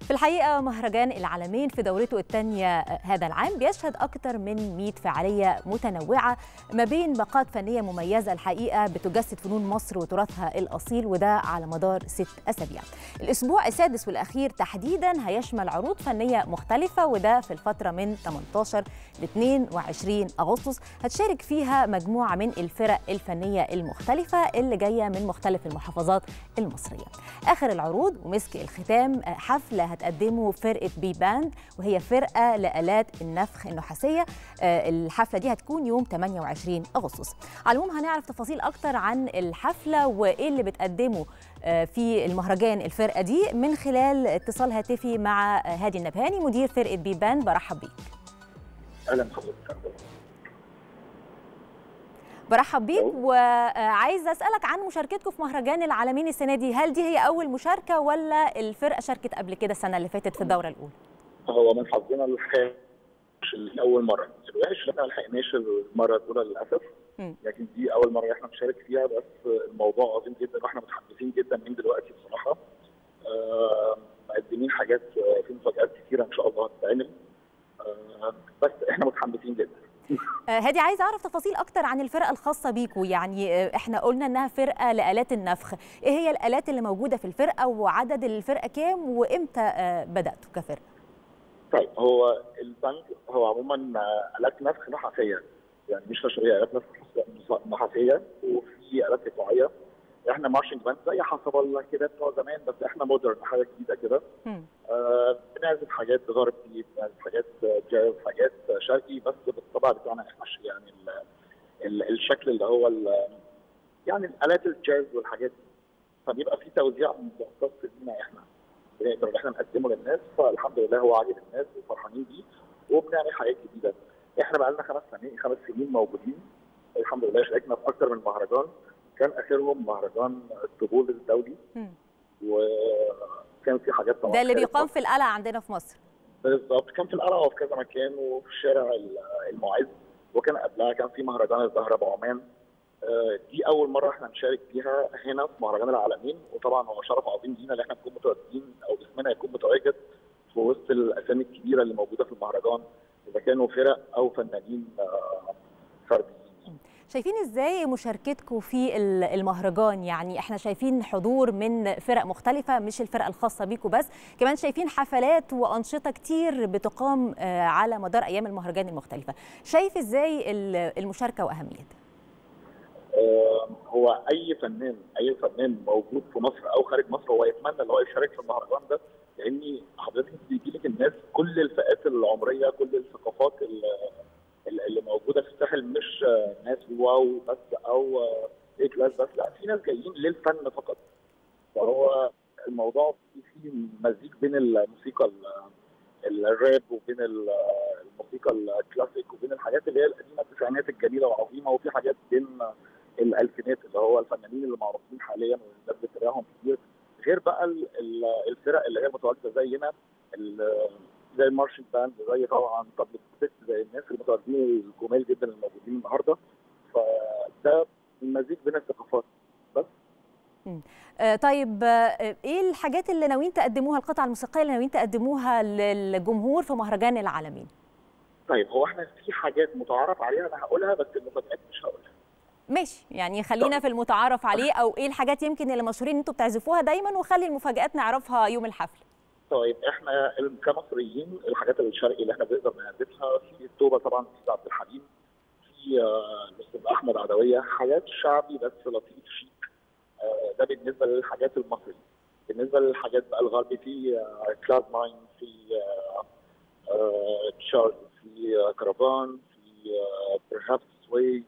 في الحقيقة مهرجان العالمين في دورته الثانية هذا العام بيشهد أكثر من 100 فعالية متنوعة ما بين باقات فنية مميزة الحقيقة بتجسد فنون مصر وتراثها الأصيل وده على مدار ست أسابيع الأسبوع السادس والأخير تحديدا هيشمل عروض فنية مختلفة وده في الفترة من 18 ل 22 أغسطس هتشارك فيها مجموعة من الفرق الفنية المختلفة اللي جاية من مختلف المحافظات المصرية آخر العروض ومسك الختام حفلة هتقدمه فرقة بي باند وهي فرقة لآلات النفخ النحاسية الحفلة دي هتكون يوم 28 أغسطس على العموم هنعرف تفاصيل أكتر عن الحفلة وإيه اللي بتقدمه في المهرجان الفرقة دي من خلال اتصال هاتفي مع هادي النبهاني مدير فرقة بي باند برحب بيك اهلا بحضرتك برحب بيك وعايزه اسالك عن مشاركتكم في مهرجان العالمين السنه دي هل دي هي اول مشاركه ولا الفرقه شاركت قبل كده السنه اللي فاتت في الدوره الاولى هو من حظنا الخير مش اول مره الوحش احنا ما لحقناش المره الاولى للاسف لكن دي اول مره احنا نشارك فيها بس الموضوع عظيم جدا واحنا متحمسين جدا من دلوقتي بصراحه آه مقدمين حاجات في مفاجات كثيره ان شاء الله هتتعمل آه بس احنا متحمسين جدا هادي عايز اعرف تفاصيل اكتر عن الفرقه الخاصه بيكوا يعني احنا قلنا انها فرقه لالات النفخ ايه هي الالات اللي موجوده في الفرقه وعدد الفرقه كام وامتى بداتوا كفرقه طيب هو البنك هو عموما الات نفخ نحاسيه يعني مش خشبيه الات نفخ نحاسيه وفي الات ايقاعيه احنا مارشنج باند زي حسب الله كده بتوع زمان بس احنا مودرن حاجه جديده كده آه بنعزف حاجات غربي بنعزف حاجات جاز حاجات شرقي بس بالطبع بتاعنا احنا يعني ال ال الشكل اللي هو يعني الالات الجاز والحاجات دي فبيبقى في توزيع مختص بينا احنا بنقدر ان احنا نقدمه للناس فالحمد لله هو عاجب الناس وفرحانين بيه وبنعمل حاجات جديده احنا بقى لنا خمس سنين خمس سنين موجودين الحمد لله شاركنا في اكثر من مهرجان كان اخرهم مهرجان الطبول الدولي وكان في حاجات طبعا ده اللي بيقام في القلعه عندنا في مصر بالظبط كان في القلعه وفي كذا مكان وفي الشارع المعز وكان قبلها كان في مهرجان الزهره بعمان دي اول مره احنا نشارك فيها هنا في مهرجان العالمين وطبعا هو شرف عظيم لينا ان احنا نكون متواجدين او اسمنا يكون متواجد في وسط الاسامي الكبيره اللي موجوده في المهرجان اذا كانوا فرق او فنانين فرديين شايفين ازاي مشاركتكم في المهرجان يعني احنا شايفين حضور من فرق مختلفه مش الفرقه الخاصه بيكم بس كمان شايفين حفلات وانشطه كتير بتقام على مدار ايام المهرجان المختلفه شايف ازاي المشاركه واهميتها هو اي فنان اي فنان موجود في مصر او خارج مصر هو يتمنى ان هو يشارك في المهرجان ده لان حضرتك بيجي لك الناس كل الفئات العمريه كل الثقافات اللي موجوده في الساحل مش ناس واو بس او ايه كلاس بس لا في ناس جايين للفن فقط فهو الموضوع فيه مزيج بين الموسيقى الراب وبين الموسيقى الكلاسيك وبين الحاجات اللي هي القديمه التسعينات الجميله وعظيمه وفي حاجات بين الالفينات اللي هو الفنانين اللي معروفين حاليا والناس بتتابعهم كتير غير بقى الفرق اللي هي متواجده زينا زي المارشنج باند زي طبعا طبلة ست زي الناس المتواجدين الجمال جدا الموجودين النهارده فده مزيج بين الثقافات بس آه طيب آه ايه الحاجات اللي ناويين تقدموها القطع الموسيقيه اللي ناويين تقدموها للجمهور في مهرجان العالمين؟ طيب هو احنا في حاجات متعارف عليها انا هقولها بس المفاجآت مش هقولها ماشي يعني خلينا طيب. في المتعارف عليه او ايه الحاجات يمكن اللي مشهورين انتوا بتعزفوها دايما وخلي المفاجآت نعرفها يوم الحفل طيب احنا كمصريين الحاجات الشرقي اللي احنا بنقدر نعزفها في التوبه طبعا في عبد الحليم في الاستاذ احمد عدويه حاجات شعبي بس لطيف شيك ده بالنسبه للحاجات المصريه بالنسبه للحاجات بقى الغربي في كلاود ماين في تشارلز في كرفان في برهابس واي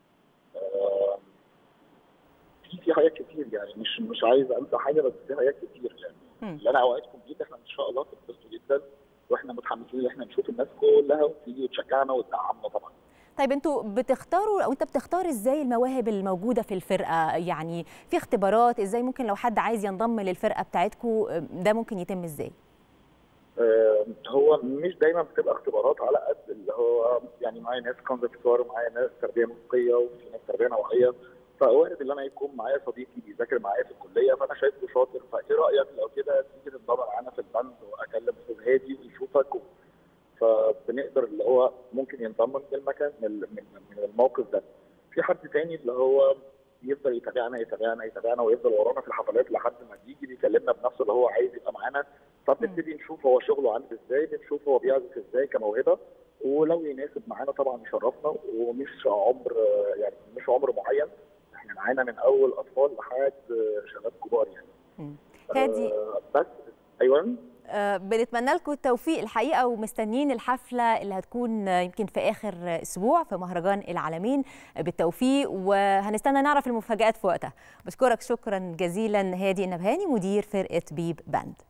في في حاجات كتير يعني مش مش عايز انسى حاجه بس في حاجات كتير يعني اللي انا اوعدكم بيه احنا ان شاء الله تتبسطوا جدا واحنا متحمسين ان احنا نشوف الناس كلها وتيجي وتشجعنا وتدعمنا طبعا. طيب انتوا بتختاروا او انت بتختار ازاي المواهب الموجوده في الفرقه يعني في اختبارات ازاي ممكن لو حد عايز ينضم للفرقه بتاعتكم ده ممكن يتم ازاي؟ آه هو مش دايما بتبقى اختبارات على قد اللي هو يعني معايا ناس كونسرفتوار ومعايا ناس تربيه موسيقيه وفي ناس تربيه نوعيه فوارد ان انا يكون معايا صديقي بيذاكر معايا في الكليه فانا شايفه شاطر فايه رايك لو كده تيجي تتدرب معانا في البند واكلم استاذ هادي ويشوفك و... فبنقدر اللي هو ممكن ينضم من المكان من من من الموقف ده. في حد تاني اللي هو يفضل يتابعنا يتابعنا يتابعنا ويفضل ورانا في الحفلات لحد ما بيجي بيكلمنا بنفسه اللي هو عايز يبقى معانا فبنبتدي نشوف هو شغله عامل ازاي بنشوف هو بيعزف ازاي كموهبه ولو يناسب معانا طبعا يشرفنا ومش عمر يعني مش عمر معين احنا معانا من اول اطفال لحد شباب كبار يعني. هادي آه بس ايوه آه بنتمنى لكم التوفيق الحقيقه ومستنيين الحفله اللي هتكون يمكن في اخر اسبوع في مهرجان العالمين بالتوفيق وهنستنى نعرف المفاجات في وقتها بشكرك شكرا جزيلا هادي النبهاني مدير فرقه بيب باند